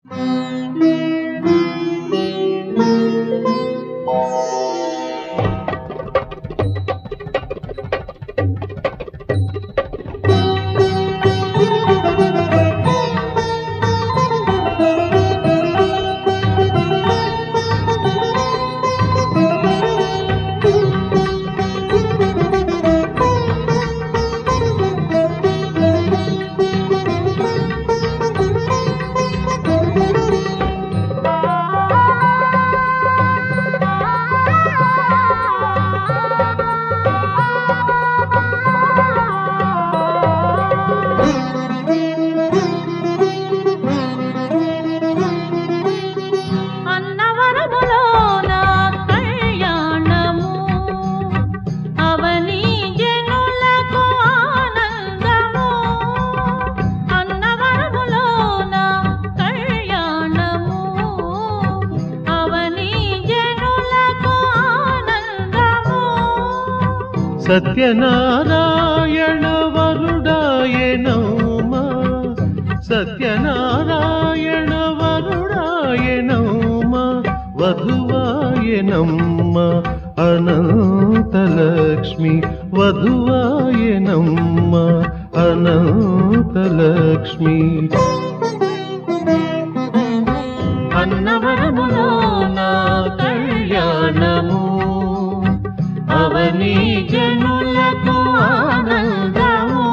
అన్నవరములోన కళ్యాణము అవని జనులకు ఆనందము అన్నవరములోన కళ్యాణము అవని జనులకు ఆనందము సత్యనారాయణ వరుడాయనౌమా సత్యనారాయణ వరుడాయనౌమా వధువాయనమ్మ అనంతలక్ష్మి వధువాయనమ్మ అనంతలక్ష్మి అన్నవరములో నా కళ్యాణము అవని జనులకు ఆనందము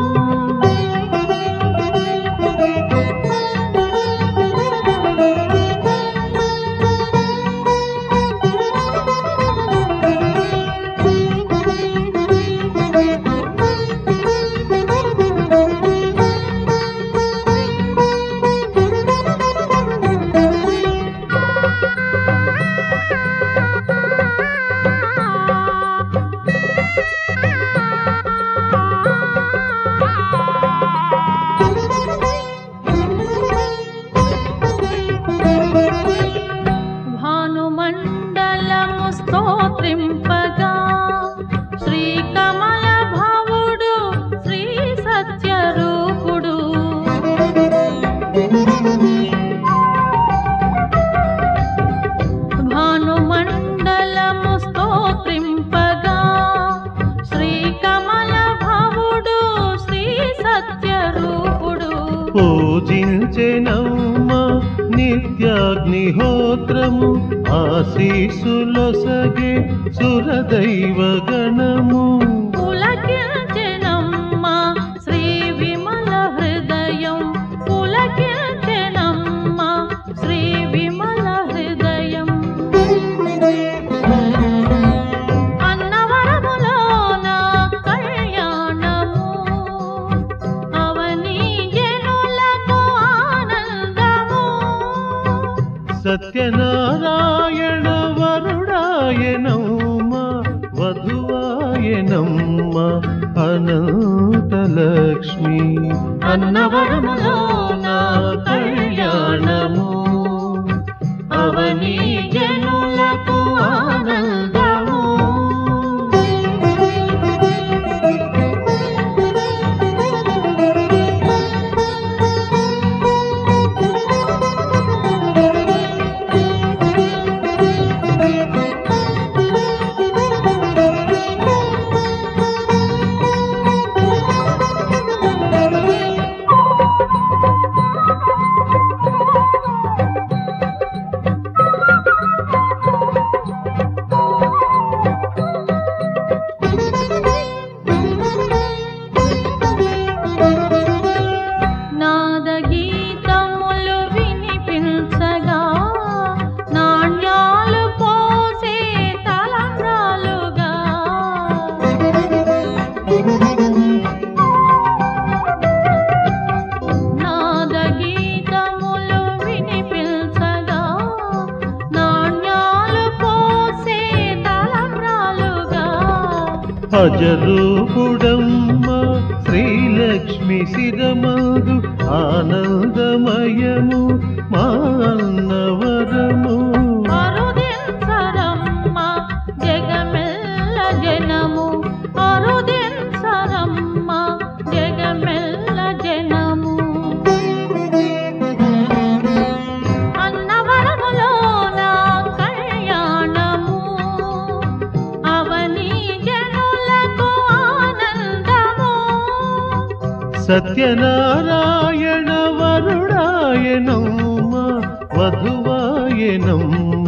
భానుమండలము స్తోత్రింపగా శ్రీకమల భవుడు శ్రీ సత్యరూపుడు భానుమండలము స్తోత్రింపగా శ్రీకమల భవుడు శ్రీ సత్యరూపుడు పూజించెనమ్మ నిత్యాగ్నిహోత్రము ఆశీసులొసగే సురదైవ గణము పులకించెనమ్మ శ్రీ విమల హృదయం పులకించెనమ్మ శ్రీ విమల హృదయం అన్నవరములోన కళ్యాణము అవని జనులకు ఆనందము సత్యనారాయణ వరుడాయనమ్మ వధువాయనమ్మ అనంతలక్ష్మి అన్నవరములో నా కళ్యాణము అవని జనులకు ఆనందము నాద గీతములు వినిపించగా నాణ్యాలు పోసే తలంబ్రాలుగా నాద గీతములు వినిపించగా నాణ్యాలు పోసే తలంబ్రాలుగా అజరూపుడమ్మ శ్రీలక్ష్మి శిరమదు ఆనందమయము మా అన్నవరము అరుదించరమ్మ జగమెల్ల జనము అరుదించరమ్మ జగమెల్ల జనము సత్యనారాయణ వరుడాయనమ్మ వధువాయనమ్మ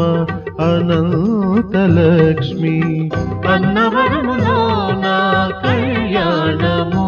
అనంతలక్ష్మి అన్నవరములో నా కళ్యాణము